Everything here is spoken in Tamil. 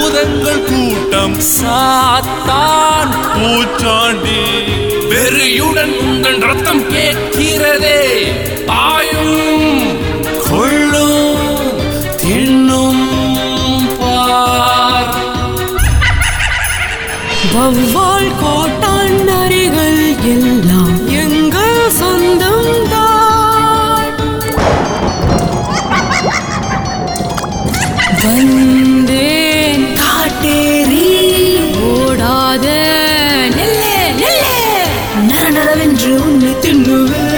பூதங்கள் கூட்டம் சாத்தான் பூச்சாண்டி வெறியுடன் உங்கள் ரத்தம் கேட்கிறதே பாயும் கொள்ளும் தின்னும் பார் வவ்வால் கோட்டான் நரிகள் எல்லாம் எங்கள் சொந்தம் தான் வந்தேன் காட்டேரி ஓடாத நெல்லே நெல்லே நர நரவென்று உன்னை தின்னுவேன்